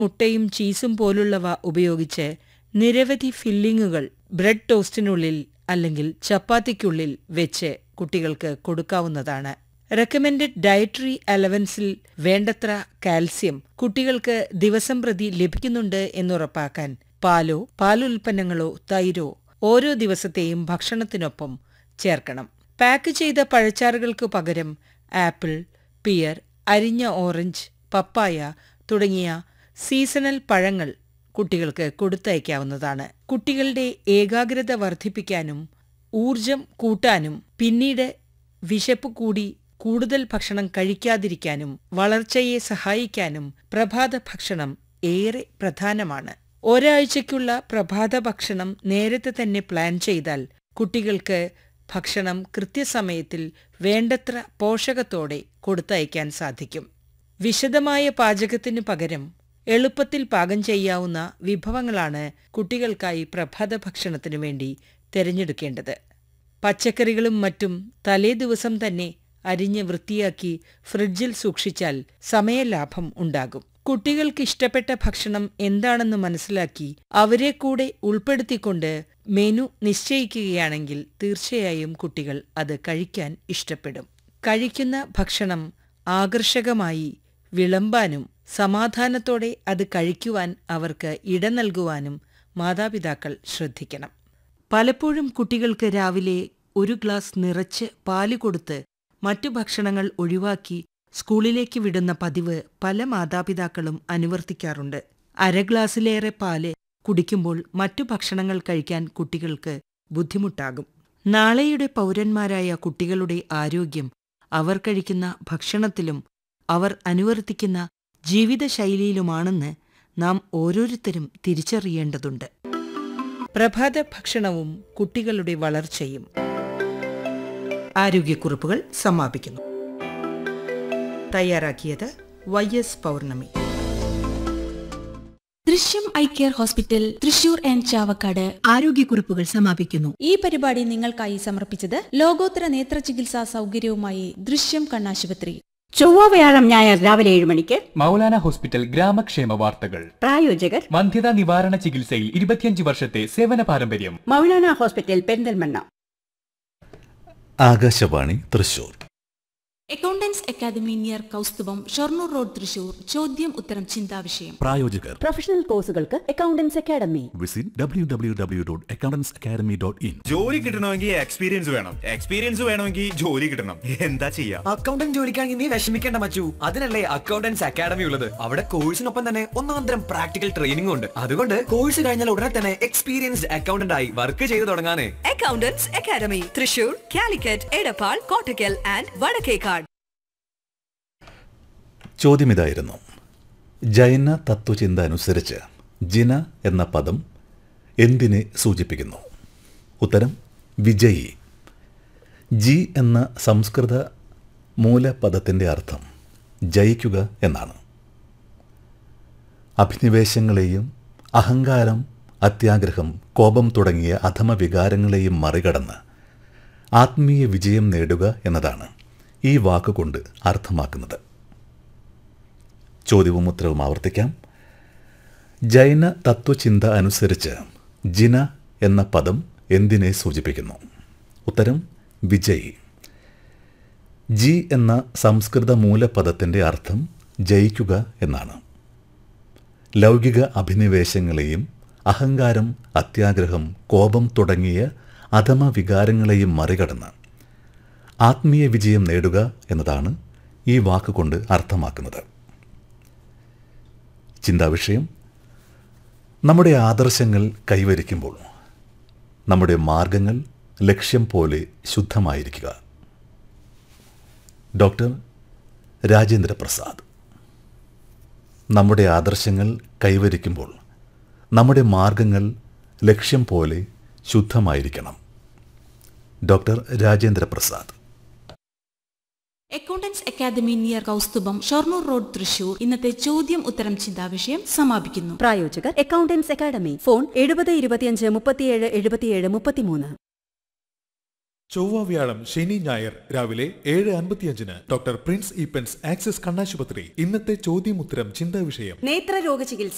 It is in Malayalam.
മുട്ടയും ചീസും പോലുള്ളവ ഉപയോഗിച്ച് നിരവധി ഫില്ലിങ്ങുകൾ ബ്രെഡ് ടോസ്റ്റിനുള്ളിൽ അല്ലെങ്കിൽ ചപ്പാത്തിക്കുള്ളിൽ വെച്ച് കുട്ടികൾക്ക് കൊടുക്കാവുന്നതാണ് റെക്കമെൻഡഡ് ഡയറ്ററി അലവൻസിൽ വേണ്ടത്ര കാൽസ്യം കുട്ടികൾക്ക് ദിവസം പ്രതി ലഭിക്കുന്നുണ്ട് എന്നുറപ്പാക്കാൻ പാലോ പാലുൽപ്പന്നങ്ങളോ തൈരോ ഓരോ ദിവസത്തെയും ഭക്ഷണത്തിനൊപ്പം ചേർക്കണം പാക്ക് ചെയ്ത പഴച്ചാറുകൾക്ക് പകരം ആപ്പിൾ പിയർ അരിഞ്ഞ ഓറഞ്ച് പപ്പായ തുടങ്ങിയ സീസണൽ പഴങ്ങൾ കുട്ടികൾക്ക് കൊടുത്തയക്കാവുന്നതാണ് കുട്ടികളുടെ ഏകാഗ്രത വർദ്ധിപ്പിക്കാനും ഊർജം കൂട്ടാനും പിന്നീട് വിശപ്പ് കൂടി കൂടുതൽ ഭക്ഷണം കഴിക്കാതിരിക്കാനും വളർച്ചയെ സഹായിക്കാനും പ്രഭാത ഭക്ഷണം ഏറെ പ്രധാനമാണ് ഒരാഴ്ചയ്ക്കുള്ള പ്രഭാത ഭക്ഷണം നേരത്തെ തന്നെ പ്ലാൻ ചെയ്താൽ കുട്ടികൾക്ക് ഭക്ഷണം കൃത്യസമയത്തിൽ വേണ്ടത്ര പോഷകത്തോടെ കൊടുത്തയക്കാൻ സാധിക്കും വിശദമായ പാചകത്തിനു പകരം എളുപ്പത്തിൽ പാകം ചെയ്യാവുന്ന വിഭവങ്ങളാണ് കുട്ടികൾക്കായി പ്രഭാത ഭക്ഷണത്തിനു വേണ്ടി തിരഞ്ഞെടുക്കേണ്ടത് പച്ചക്കറികളും മറ്റും തലേ ദിവസം തന്നെ അരിഞ്ഞ് വൃത്തിയാക്കി ഫ്രിഡ്ജിൽ സൂക്ഷിച്ചാൽ സമയലാഭം ഉണ്ടാകും കുട്ടികൾക്ക് ഇഷ്ടപ്പെട്ട ഭക്ഷണം എന്താണെന്ന് മനസ്സിലാക്കി അവരെ കൂടെ ഉൾപ്പെടുത്തിക്കൊണ്ട് മെനു നിശ്ചയിക്കുകയാണെങ്കിൽ തീർച്ചയായും കുട്ടികൾ അത് കഴിക്കാൻ ഇഷ്ടപ്പെടും കഴിക്കുന്ന ഭക്ഷണം ആകർഷകമായി വിളമ്പാനും സമാധാനത്തോടെ അത് കഴിക്കുവാൻ അവർക്ക് ഇട നൽകുവാനും മാതാപിതാക്കൾ ശ്രദ്ധിക്കണം പലപ്പോഴും കുട്ടികൾക്ക് രാവിലെ ഒരു ഗ്ലാസ് നിറച്ച് പാല് കൊടുത്ത് മറ്റു ഭക്ഷണങ്ങൾ ഒഴിവാക്കി സ്കൂളിലേക്ക് വിടുന്ന പതിവ് പല മാതാപിതാക്കളും അനുവർത്തിക്കാറുണ്ട് അര ഗ്ലാസ്സിലേറെ പാല് കുടിക്കുമ്പോൾ മറ്റു ഭക്ഷണങ്ങൾ കഴിക്കാൻ കുട്ടികൾക്ക് ബുദ്ധിമുട്ടാകും നാളെയുടെ പൗരന്മാരായ കുട്ടികളുടെ ആരോഗ്യം അവർ കഴിക്കുന്ന ഭക്ഷണത്തിലും അവർ അനുവർത്തിക്കുന്ന ജീവിതശൈലിയിലുമാണെന്ന് നാം ഓരോരുത്തരും തിരിച്ചറിയേണ്ടതുണ്ട് പ്രഭാത ഭക്ഷണവും കുട്ടികളുടെ വളർച്ചയും ആരോഗ്യക്കുറിപ്പുകൾ സമാപിക്കുന്നു തയ്യാറാക്കിയത് Y S Pournami Drishyam eye care hospital Thrissur and Chavakkad ആരോഗ്യക്കുറിപ്പുകൾ സമാപിക്കുന്നു ഈ പരിപാടി നിങ്ങൾക്കായി സമർപ്പിച്ചത് ലോകോത്തര നേത്ര ചികിത്സാ സൗകര്യവുമായി ദൃശ്യം കണ്ണാശുപത്രി ചൊവ്വ വ്യാഴം ഞായർ രാവിലെ ഏഴ് മണിക്ക് മൗലാന ഹോസ്പിറ്റൽ ഗ്രാമക്ഷേമ വാർത്തകൾ പ്രായോജകർ വന്ധ്യതാ നിവാരണ ചികിത്സയിൽ ഇരുപത്തിയഞ്ച് വർഷത്തെ സേവന പാരമ്പര്യം Maulana hospital Perinthalmanna Akashvani Thrissur accountants academy near Kaustubham Shoranur road Thrissur ചോദ്യം ഉത്തരം ചിന്താവിഷയം പ്രായോജകർ പ്രൊഫഷണൽ കോഴ്സുകൾക്ക് accountants academy visit W W W dot accountants academy dot in ജോലി കിട്ടണമെങ്കിൽ എക്സ്പീരിയൻസ് വേണം എക്സ്പീരിയൻസ് വേണമെങ്കിൽ ജോലി കിട്ടണം എന്താ ചെയ്യാ അക്കൗണ്ടന്റ് ജോലിക്കാണെങ്കിൽ നീ വിഷമിക്കേണ്ട മച്ചു അതിനല്ലേ അക്കൗണ്ടൻസ് അക്കാദമി ഉള്ളത് അവിടെ കോഴ്സിനൊപ്പം തന്നെ ഒന്നാം തരം പ്രാക്ടിക്കൽ ട്രെയിനിംഗ് ഉണ്ട് അതുകൊണ്ട് കോഴ്സ് കഴിഞ്ഞാൽ ഉടനെ തന്നെ എക്സ്പീരിയൻസ്ഡ് അക്കൗണ്ടന്റ് ആയി വർക്ക് ചെയ്തു തുടങ്ങാനേ accountants academy Thrissur Calicut Edappal Kottakkal and Vadakkekad ചോദ്യമിതായിരുന്നു ജൈന തത്വചിന്ത അനുസരിച്ച് ജിന എന്ന പദം എന്തിനെ സൂചിപ്പിക്കുന്നു ഉത്തരം വിജയി ജി എന്ന സംസ്കൃത മൂലപദത്തിൻ്റെ അർത്ഥം ജയിക്കുക എന്നാണ് അഭിനിവേശങ്ങളെയും അഹങ്കാരം അത്യാഗ്രഹം കോപം തുടങ്ങിയ അധമ വികാരങ്ങളെയും മറികടന്ന് ആത്മീയ വിജയം നേടുക എന്നതാണ് ഈ വാക്കുകൊണ്ട് അർത്ഥമാക്കുന്നത് ചോദ്യവും ഉത്തരവും ആവർത്തിക്കാം ജൈന തത്വചിന്ത അനുസരിച്ച് ജിന എന്ന പദം എന്തിനെ സൂചിപ്പിക്കുന്നു ഉത്തരം വിജയി ജി എന്ന സംസ്കൃത മൂലപദത്തിൻ്റെ അർത്ഥം ജയിക്കുക എന്നാണ് ലൗകിക അഭിനിവേശങ്ങളെയും അഹങ്കാരം അത്യാഗ്രഹം കോപം തുടങ്ങിയ അധമ വികാരങ്ങളെയും മറികടന്ന് ആത്മീയ വിജയം നേടുക എന്നതാണ് ഈ വാക്കുകൊണ്ട് അർത്ഥമാക്കുന്നത് ചിന്താവിഷയം നമ്മുടെ ആദർശങ്ങൾ കൈവരിക്കുമ്പോൾ നമ്മുടെ മാർഗങ്ങൾ ലക്ഷ്യം പോലെ ശുദ്ധമായിരിക്കുക ഡോക്ടർ രാജേന്ദ്ര പ്രസാദ് നമ്മുടെ ആദർശങ്ങൾ കൈവരിക്കുമ്പോൾ നമ്മുടെ മാർഗങ്ങൾ ലക്ഷ്യം പോലെ ശുദ്ധമായിരിക്കണം doctor Rajendra Prasad accountants academy near Kaustubham Shoranur road Thrissur ഇന്നത്തെ ചോദ്യം ഉത്തരം ചിന്താവിഷയം സമാപിക്കുന്നു പ്രായോജകർ അക്കൗണ്ടൻസ് അക്കാദമി ഫോൺ എഴുപത് ഇരുപത്തിയഞ്ച് മുപ്പത്തിയേഴ് എഴുപത്തിയേഴ് മുപ്പത്തിമൂന്ന് ചൊവ്വ വ്യാഴം ശനി ഞായർ രാവിലെ ഏഴ് അൻപത്തിയഞ്ചിന് ഡോക്ടർ പ്രിൻസ് ഈപ്പൻസ് ആക്സിസ് കണ്ണാശുപത്രി ഇന്നത്തെ ചോദ്യം ഉത്തരം ചിന്താ വിഷയം നേത്രരോഗ ചികിത്സ